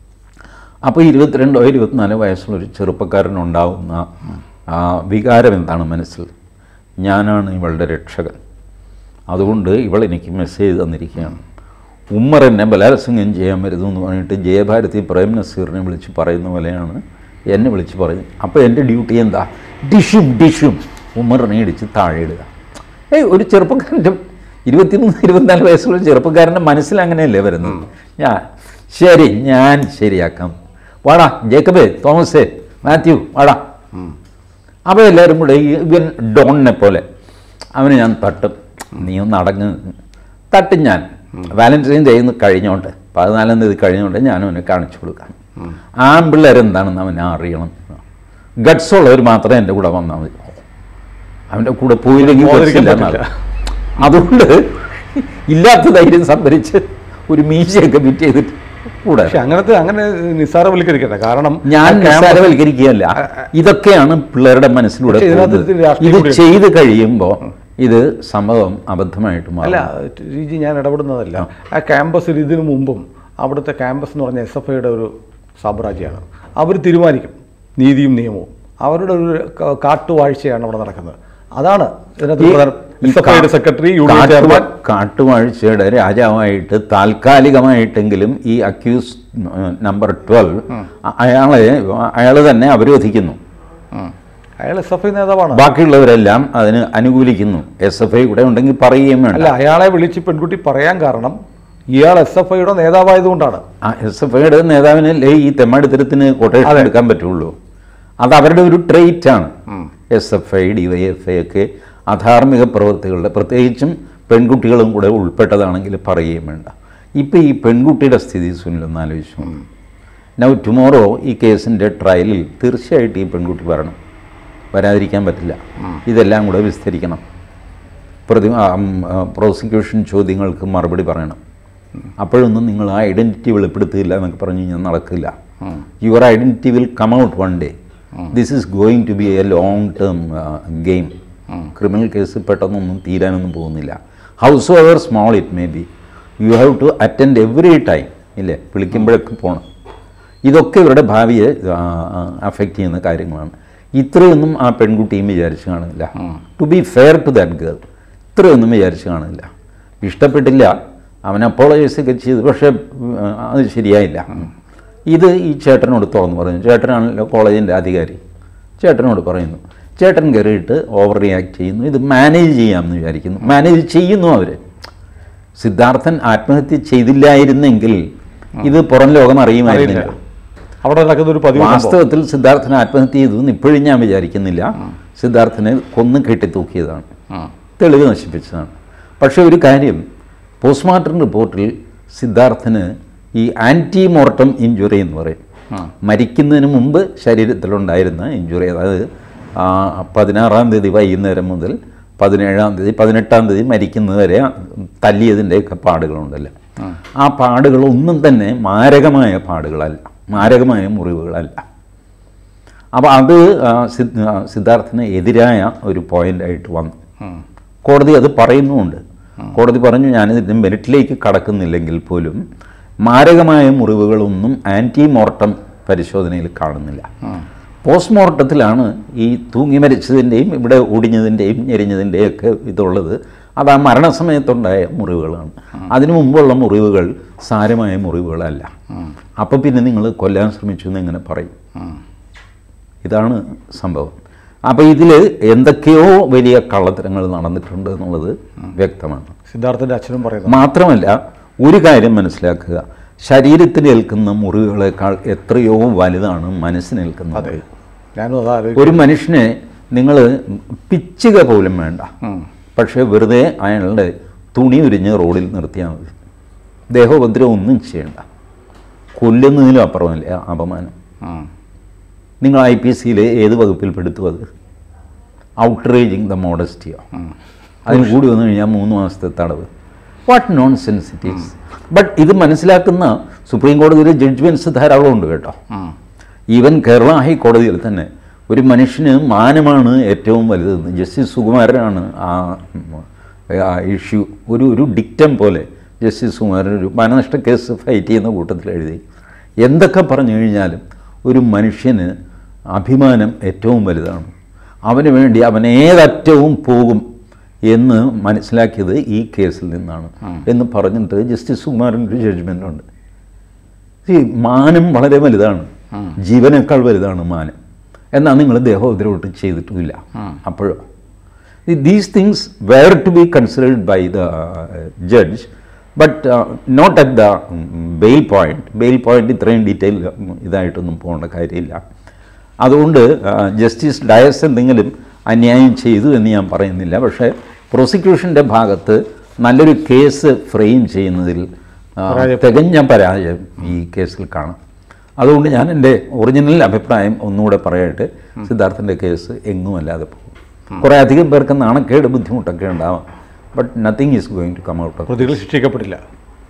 അപ്പോൾ ഇരുപത്തിരണ്ടോ ഇരുപത്തിനാലോ വയസ്സുള്ളൊരു ചെറുപ്പക്കാരനുണ്ടാവുന്ന ആ വികാരം എന്താണ് മനസ്സിൽ ഞാനാണ് ഇവളുടെ രക്ഷകൻ അതുകൊണ്ട് ഇവൾ എനിക്ക് മെസ്സേജ് തന്നിരിക്കുകയാണ് ഉമ്മർ എന്നെ ബലാത്സംഗം ചെയ്യാൻ വരുന്നു എന്ന് പറഞ്ഞിട്ട് ജയഭാരതി പ്രേം നസീറിനെ വിളിച്ച് പറയുന്ന പോലെയാണ് എന്നെ വിളിച്ച് പറയും അപ്പോൾ എൻ്റെ ഡ്യൂട്ടി എന്താ ഡിഷും ഡിഷും ഉമ്മറിനെ ഇടിച്ച് താഴെ ഇടുക ഏയ് ഒരു ചെറുപ്പക്കാരൻ്റെ ഇരുപത്തിമൂന്ന് ഇരുപത്തിനാല് വയസ്സുള്ള ചെറുപ്പക്കാരൻ്റെ മനസ്സിൽ അങ്ങനെയല്ലേ വരുന്നത് ഞാൻ ശരി ഞാൻ ശരിയാക്കാം വാടാ ജേക്കബേ തോമസേ മാത്യു വാടാ അപ്പോൾ എല്ലാവരും കൂടെ ഈ ഇവൻ ഡോണിനെ പോലെ അവന് ഞാൻ തട്ടും നീ ഒന്ന് അടങ്ങ് തട്ടും ഞാൻ വാലന്റൈൻ ഡേ ഇന്ന് കഴിഞ്ഞോണ്ട് പതിനാലാം തീയതി കഴിഞ്ഞോണ്ട് ഞാൻ അവനെ കാണിച്ചു കൊടുക്കാം ആൺപിള്ളേരെന്താണെന്ന് അവനെ അറിയണം ഗട്സ് ഉള്ളവർ മാത്രമേ എൻ്റെ കൂടെ വന്നാൽ മതി അവൻ്റെ കൂടെ പോയില്ലെങ്കിൽ പോകാതിരിക്കാൻ guts ഇല്ല പറ്റില്ല. എന്നാണ്. അതുകൊണ്ട് ഇല്ലാത്ത ധൈര്യം സംഭരിച്ച് ഒരു മീശയൊക്കെ ഫിറ്റ് ചെയ്തിട്ട് കൂടെ പക്ഷെ അങ്ങനത്തെ അങ്ങനെ നിസ്സാരവൽക്കരിക്കട്ടെ കാരണം ഞാൻ ആ campus- നിസ്സാരവൽക്കരിക്കുകയല്ല ഇതൊക്കെയാണ് പിള്ളേരുടെ മനസ്സിലൂടെ പക്ഷേ ഇതിനകത്ത് പോകുന്നത്. ഇത്തിരി രാഷ്ട്രീയം ഇത് കൂടി- ചെയ്ത് കഴിയുമ്പോൾ ഇത് സംഭവം അബദ്ധമായിട്ട് അല്ല മാറും രീതി ഞാൻ ഇടപെടുന്നതല്ല ആ ക്യാമ്പസിൽ ഇതിനു മുമ്പും അവിടുത്തെ ക്യാമ്പസ് എന്ന് പറഞ്ഞ എസ് എഫ് ഐയുടെ ഒരു സാമ്രാജ്യമാണ് അവർ തീരുമാനിക്കും നീതിയും നിയമവും അവരുടെ ഒരു ക- കാട്ടുവാഴ്ചയാണ് അവിടെ നടക്കുന്നത് അതാണ് ഇതിനകത്ത് ഈ- പ്രധാനം ഈ എസ് എഫ് ഐയുടെ കാ- സെക്രട്ടറി യൂണിയൻ കാട്ടുവ- ചെയർമാൻ കാട്ടുവാഴ്ചയുടെ രാജാവായിട്ട് താൽക്കാലികമായിട്ടെങ്കിലും ഈ അക്യൂസ് നമ്പർ ട്വൽവ് അയാളെ അയാൾ തന്നെ അവരോധിക്കുന്നു അയാൾ എസ് എഫ് ഐ നേതാവാണ് ബാക്കിയുള്ളവരെല്ലാം അതിന് അനുകൂലിക്കുന്നു എസ് എഫ് ഐ കൂടെ ഉണ്ടെങ്കിൽ പറയുകയും വേണ്ട അല്ല അയാളെ വിളിച്ച് പെൺകുട്ടി പറയാൻ കാരണം ഇയാൾ എസ് എഫ് ഐയുടെ നേതാവായതുകൊണ്ടാണ് ആ എസ് എഫ് ഐയുടെ നേതാവിനല്ലേ ഈ തെമ്മാടിത്തരത്തിന് കൊട്ടേഷൻ അതെ. എടുക്കാൻ പറ്റുള്ളൂ അത് അവരുടെ ഒരു ട്രെയിറ്റാണ് S F I D Y F I ഒക്കെ അധാർമിക പ്രവൃത്തികളുടെ പ്രത്യേകിച്ചും പെൺകുട്ടികളും കൂടെ ഉൾപ്പെട്ടതാണെങ്കിൽ പറയുകയും വേണ്ട ഇപ്പം ഈ പെൺകുട്ടിയുടെ സ്ഥിതി സുനിലൊന്ന് ആലോചിച്ചു നൗ ടുമോറോ ഈ കേസിൻ്റെ ട്രയലിൽ തീർച്ചയായിട്ടും ഈ പെൺകുട്ടി വരണം വരാതിരിക്കാൻ പറ്റില്ല ഇതെല്ലാം കൂടെ വിസ്തരിക്കണം പ്രതി പ്രോസിക്യൂഷൻ ചോദ്യങ്ങൾക്ക് മറുപടി പറയണം അപ്പോഴൊന്നും നിങ്ങൾ ആ ഐഡൻറ്റിറ്റി വെളിപ്പെടുത്തിയില്ല എന്നൊക്കെ പറഞ്ഞു കഴിഞ്ഞാൽ നടക്കില്ല your identity will come out one day this is going to be a long term game criminal case പെട്ടെന്നൊന്നും തീരാനൊന്നും പോകുന്നില്ല however small it may be you have to attend every time ഇല്ലേ വിളിക്കുമ്പോഴൊക്കെ പോകണം ഇതൊക്കെ ഇവരുടെ ഭാവിയെ അഫക്റ്റ് ചെയ്യുന്ന കാര്യങ്ങളാണ് ഇത്രയൊന്നും ആ പെൺകുട്ടിയും വിചാരിച്ച് കാണില്ല to be fair to that girl ഇത്രയൊന്നും വിചാരിച്ച് കാണില്ല ഇഷ്ടപ്പെട്ടില്ല അവൻ അപ്പോളജൈസ് ഒക്കെ ചെയ്തു പക്ഷേ ഉം, അത് ശരിയായില്ല ഇത് ഈ ചേട്ടനോട് തുറന്നു പറഞ്ഞു ചേട്ടനാണല്ലോ കോളേജിൻ്റെ അധികാരി ചേട്ടനോട് പറയുന്നു ചേട്ടൻ കയറിയിട്ട് ഓവർ റിയാക്ട് ചെയ്യുന്നു ഇത് മാനേജ് ചെയ്യാമെന്ന് വിചാരിക്കുന്നു മാനേജ് ചെയ്യുന്നു അവർ സിദ്ധാർത്ഥൻ ആത്മഹത്യ ചെയ്തില്ലായിരുന്നെങ്കിൽ ഇത് പുറം ലോകം അറിയുമായിരുന്നില്ല അറിയില്ല. അവിടെ നടക്കുന്ന ഒരു പതിവ് സംഭവം. വാസ്തവത്തിൽ സിദ്ധാർത്ഥൻ ആത്മഹത്യ ചെയ്തു എന്ന് ഇപ്പോഴും ഞാൻ വിചാരിക്കുന്നില്ല സിദ്ധാർത്ഥനെ കൊന്ന് കെട്ടിത്തൂക്കിയതാണ് തെളിവ് നശിപ്പിച്ചതാണ് പക്ഷേ ഒരു കാര്യം പോസ്റ്റ്മോർട്ടം റിപ്പോർട്ടിൽ സിദ്ധാർത്ഥന് ഈ ആൻറ്റി മോർട്ടം ഇഞ്ചുറി എന്ന് പറയും മരിക്കുന്നതിന് മുമ്പ് ശരീരത്തിലുണ്ടായിരുന്ന ഇഞ്ചുറി അതായത് ആ, പതിനാറാം തീയതി വൈകുന്നേരം മുതൽ പതിനേഴാം തീയതി പതിനെട്ടാം തീയതി മരിക്കുന്നത് വരെ തല്ലിയതിൻ്റെയൊക്കെ പാടുകളുണ്ടല്ലോ ആ പാടുകളൊന്നും തന്നെ മാരകമായ പാടുകളല്ല മാരകമായ മുറിവുകളല്ല അപ്പോൾ അത് ആ, സിദ്- ആ, സിദ്ധാർത്ഥന് എതിരായ ഒരു പോയിൻ്റായിട്ട് വന്നു കോടതി അത് പറയുന്നുമുണ്ട് കോടതി പറഞ്ഞു ഞാനിതിൻ്റെ മെറിറ്റിലേക്ക് കടക്കുന്നില്ലെങ്കിൽ പോലും മാരകമായ മുറിവുകളൊന്നും ആൻറ്റി മോർട്ടം പരിശോധനയിൽ കാണുന്നില്ല പോസ്റ്റ്മോർട്ടത്തിലാണ് ഈ തൂങ്ങി മരിച്ചതിൻ്റെയും ഇവിടെ ഒടിഞ്ഞതിൻ്റെയും ഞെരിഞ്ഞതിൻ്റെയും ഒക്കെ ഇതുള്ളത് അത് ആ മരണസമയത്തുണ്ടായ മുറിവുകളാണ് അതിനു മുമ്പുള്ള മുറിവുകൾ സാരമായ മുറിവുകളല്ല അപ്പോൾ പിന്നെ നിങ്ങൾ കൊല്ലാൻ ശ്രമിച്ചു എന്ന് എങ്ങനെ പറയും ഇതാണ് സംഭവം അപ്പോൾ ഇതിൽ എന്തൊക്കെയോ വലിയ കള്ളത്തരങ്ങൾ നടന്നിട്ടുണ്ട് എന്നുള്ളത് വ്യക്തമാണ് സിദ്ധാർത്ഥന്റെ അച്ഛനും പറയുന്നത് മാത്രമല്ല ഒരു കാര്യം മനസ്സിലാക്കുക ശരീരത്തിലേൽക്കുന്ന മുറിവുകളെക്കാൾ എത്രയോ വലുതാണ് മനസ്സിനേൽക്കുന്ന അതെ മുറിവ് ഞാനും അതാ ആലോചിക്കുന്നത്. ഒരു മനുഷ്യനെ നിങ്ങൾ പിച്ചുക പോലും വേണ്ട പക്ഷേ വെറുതെ അയാളുടെ തുണി ഉരിഞ്ഞ് റോഡിൽ നിർത്തിയാൽ മതി ദേഹോപദ്രവം ഒന്നും ചെയ്യണ്ട കൊല്ലുന്നതിലും അപ്പുറമല്ല അപമാനം ഉം. നിങ്ങൾ ഐ പി സിയിൽ ഏത് വകുപ്പിൽ പെടുത്തു അത് ഔട്ട്റേജിങ് ദ മോഡസ്റ്റിയോ അതിന് കൂടി വന്നു കഴിഞ്ഞാൽ മൂന്ന് മാസത്തെ തടവ് വാട്ട് നോൺ സെൻസിറ്റീവ്സ് ബട്ട് ഇത് മനസ്സിലാക്കുന്ന സുപ്രീം കോടതിയിലെ ജഡ്ജ്മെൻറ്റ്സ് ധാരാളം ഉണ്ട് കേട്ടോ ഉം. ഈവൻ കേരള ഹൈക്കോടതിയിൽ തന്നെ ഒരു മനുഷ്യന് മാനമാണ് ഏറ്റവും വലുതെന്ന് ജസ്റ്റിസ് സുകുമാരനാണ് ആ ആ ഇഷ്യൂ ഒരു ഒരു ഡിക്റ്റം പോലെ ജസ്റ്റിസ് സുകുമാരൻ ഒരു മാനനഷ്ട കേസ് ഫൈറ്റ് ചെയ്യുന്ന കൂട്ടത്തിൽ എഴുതി എന്തൊക്കെ പറഞ്ഞു കഴിഞ്ഞാലും ഒരു മനുഷ്യന് അഭിമാനം ഏറ്റവും വലുതാണ് അവന് വേണ്ടി അവൻ ഏതറ്റവും പോകും എന്ന് മനസ്സിലാക്കിയത് ഈ കേസിൽ നിന്നാണ് എന്ന് പറഞ്ഞിട്ട് ജസ്റ്റിസ് സുകുമാരൻ ഒരു ജഡ്ജ്മെൻ്റ് ഉണ്ട് ഈ മാനം വളരെ വലുതാണ് ജീവനേക്കാൾ വലുതാണ് മാനം എന്നാൽ നിങ്ങൾ ദേഹോദ്രവോട്ട് ചെയ്തിട്ടുമില്ല അപ്പോഴോ these things were to be considered by the judge but not at the bail point bail point ഇത്രയും ഡീറ്റെയിൽ ഇതായിട്ടൊന്നും പോകേണ്ട കാര്യമില്ല അതുകൊണ്ട് ജസ്റ്റിസ് ഡയസ് എന്തെങ്കിലും അന്യായം ചെയ്തു എന്ന് ഞാൻ പറയുന്നില്ല പക്ഷേ പ്രോസിക്യൂഷൻ്റെ ഭാഗത്ത് നല്ലൊരു കേസ് ഫ്രെയിം ചെയ്യുന്നതിൽ ആ, തികഞ്ഞ പരാജയം ഈ കേസിൽ കാണാം അതുകൊണ്ട് ഞാൻ എൻ്റെ ഒറിജിനൽ അഭിപ്രായം ഒന്നുകൂടെ പറയട്ടെ സിദ്ധാർത്ഥൻ്റെ കേസ് എങ്ങുമല്ലാതെ പോകും കുറേ അധികം പേർക്ക് നാണക്കേട് ബുദ്ധിമുട്ടൊക്കെ ഉണ്ടാവാം but nothing is going to come out of പ്രതികൾ ശിക്ഷിക്കപ്പെട്ടില്ല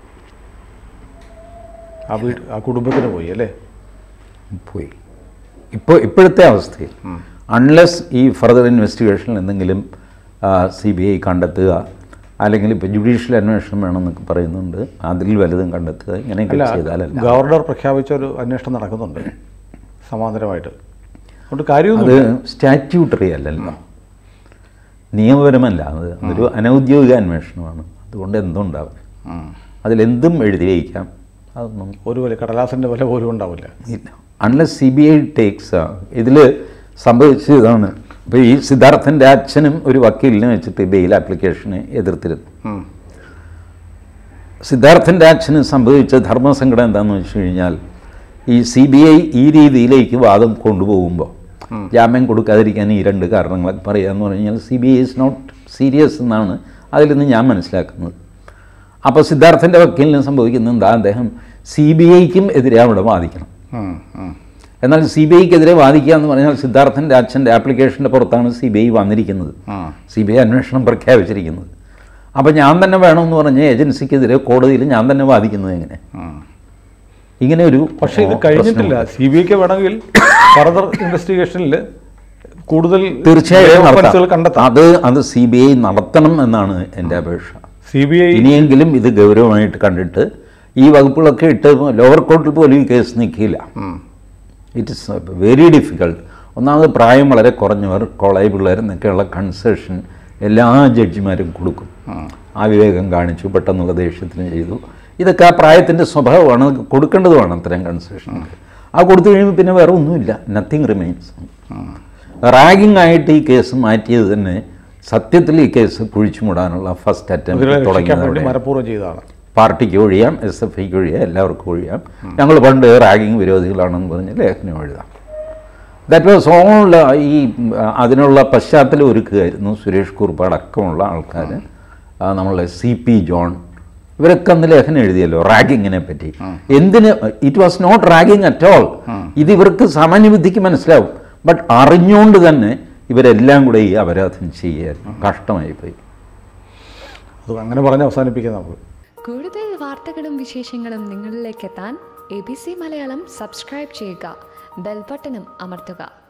ആ വീട് ആ കുടുംബത്തിന് പോയി അല്ലേ പോയി ഇപ്പോൾ ഇപ്പോഴത്തെ അവസ്ഥയിൽ അൺലെസ് ഈ ഫർദർ ഇൻവെസ്റ്റിഗേഷനിൽ എന്തെങ്കിലും സി ബി ഐ കണ്ടെത്തുക അല്ലെങ്കിൽ ഇപ്പോൾ ജുഡീഷ്യൽ അന്വേഷണം വേണമെന്നൊക്കെ പറയുന്നുണ്ട് അതിൽ വലുതും കണ്ടെത്തുക ഇങ്ങനെയൊക്കെ അല്ല ചെയ്താലല്ല ഗവർണർ പ്രഖ്യാപിച്ച ഒരു അന്വേഷണം നടക്കുന്നുണ്ട് സമാന്തരമായിട്ട് അതുകൊണ്ട് അത് കാര്യമൊന്നും സ്റ്റാറ്റ്യൂട്ടറി അല്ലല്ലോ നിയമപരമല്ല അത് അതൊരു അനൗദ്യോഗിക അന്വേഷണമാണ് അതുകൊണ്ട് എന്തുണ്ടാവും അതിലെന്തും എഴുതി വയ്ക്കാം അതൊന്നും ഒരു വില കടലാസിൻ്റെ വില പോലും ഉണ്ടാവില്ല ഇല്ല unless C B I takes ഇതിൽ സംഭവിച്ചതാണ് ഇപ്പോൾ ഈ സിദ്ധാർത്ഥൻ്റെ അച്ഛനും ഒരു വക്കീലിനെ വെച്ചിട്ട് ബെയിൽ ആപ്ലിക്കേഷനെ എതിർത്തിരുന്നു ഉം. സിദ്ധാർത്ഥൻ്റെ അച്ഛന് സംഭവിച്ച ധർമ്മസങ്കടം എന്താണെന്ന് വെച്ച് കഴിഞ്ഞാൽ ഈ സി ബി ഐ ഈ രീതിയിലേക്ക് വാദം കൊണ്ടുപോകുമ്പോൾ ജാമ്യം കൊടുക്കാതിരിക്കാൻ ഈ രണ്ട് കാരണങ്ങളൊക്കെ പറയാമെന്ന് പറഞ്ഞു കഴിഞ്ഞാൽ C B I is not serious എന്നാണ് അതിൽ നിന്ന് ഞാൻ മനസ്സിലാക്കുന്നത് അപ്പോൾ സിദ്ധാർത്ഥൻ്റെ വക്കീലിന് സംഭവിക്കുന്നത് എന്താ അദ്ദേഹം സി ബി ഐക്കും എതിരെ അവിടെ വാദിക്കണം ഉം, ഉം. എന്നാൽ സി ബി ഐക്കെതിരെ വാദിക്കുക എന്ന് പറഞ്ഞാൽ സിദ്ധാർത്ഥൻ്റെ അച്ഛൻ്റെ ആപ്ലിക്കേഷൻ്റെ പുറത്താണ് സി ബി ഐ വന്നിരിക്കുന്നത് ഉം. സി ബി ഐ അന്വേഷണം പ്രഖ്യാപിച്ചിരിക്കുന്നത് അപ്പോൾ ഞാൻ തന്നെ വേണമെന്ന് പറഞ്ഞ ഏജൻസിക്കെതിരെ കോടതിയിൽ ഞാൻ തന്നെ വാദിക്കുന്നത് എങ്ങനെ ഉം. ഇങ്ങനെ ഒരു പക്ഷേ ഇത് കഴിഞ്ഞിട്ടില്ല സി ബി ഐക്ക് വേണമെങ്കിൽ ഫർദർ ഇൻവെസ്റ്റിഗേഷനിൽ കൂടുതൽ തീർച്ചയായും offences നടത്താം. കണ്ടെത്താം അത് അത് സി ബി ഐ നടത്തണം എന്നാണ് എൻ്റെ അപേക്ഷ സി ബി ഐ ഇനിയെങ്കിലും ഇത് ഗൗരവമായിട്ട് കണ്ടിട്ട് ഈ വകുപ്പുകളൊക്കെ ഇട്ട് ലോവർ കോർട്ടിൽ പോലും ഈ കേസ് നിൽക്കില്ല ഇറ്റ് ഇസ് വെരി ഡിഫിക്കൾട്ട് ഒന്നാമത് പ്രായം വളരെ കുറഞ്ഞവർ കോളേജ് പിള്ളേർ എന്നൊക്കെയുള്ള കൺസെഷൻ എല്ലാ ജഡ്ജിമാരും കൊടുക്കും ആ വിവേകം കാണിച്ചു പെട്ടെന്നുള്ള ദേഷ്യത്തിന് ചെയ്തു ഇതൊക്കെ ആ പ്രായത്തിൻ്റെ സ്വഭാവമാണ് അത് കൊടുക്കേണ്ടതുമാണ് അത്തരം കൺസെഷൻ ആ കൊടുത്തു കഴിയുമ്പോൾ പിന്നെ വേറെ ഒന്നുമില്ല നത്തിങ് റിമൈൻസ് റാഗിംഗ് ആയിട്ട് ഈ കേസ് മാറ്റിയത് തന്നെ സത്യത്തിൽ ഈ കേസ് കുഴിച്ചു മൂടാനുള്ള ഫസ്റ്റ് ഇതിനെ അറ്റംപ്റ്റ് രക്ഷിക്കാൻ വേണ്ടി തുടങ്ങിയത് മനഃപൂർവ്വം ചെയ്തതാണ് പാർട്ടിക്ക് ഒഴിയാം എസ് എഫ് ഐക്ക് ഒഴിയാം എല്ലാവർക്കും ഒഴിയാം ഞങ്ങൾ പണ്ട് റാഗിങ് വിരോധികളാണെന്ന് പറഞ്ഞ് ലേഖനം എഴുതാം ദാറ്റ് വാസ് ഓൾ ഈ ഉം, അതിനുള്ള പശ്ചാത്തലം ഒരുക്കുകയായിരുന്നു സുരേഷ് കുറുപ്പ് അടക്കമുള്ള ആൾക്കാർ നമ്മളെ സി പി ജോൺ ഇവരൊക്കെ അന്ന് ലേഖനം എഴുതിയല്ലോ റാഗിങ്ങിനെ പറ്റി എന്തിന് it was not ragging at all ഇത് ഇവർക്ക് സാമാന്യ ബുദ്ധിക്ക് മനസ്സിലാവും ബട്ട് അറിഞ്ഞുകൊണ്ട് തന്നെ ഇവരെല്ലാം കൂടെ ഈ അപരാധം ചെയ്യായിരുന്നു കഷ്ടമായി പോയി അത് അങ്ങനെ പറഞ്ഞ് അവസാനിപ്പിക്കാം നമുക്ക് കൂടുതൽ വാർത്തകളും വിശേഷങ്ങളും നിങ്ങളിലേക്ക് എത്താൻ A B C Malayalam subscribe ചെയ്യുക ബെൽബട്ടനും അമർത്തുക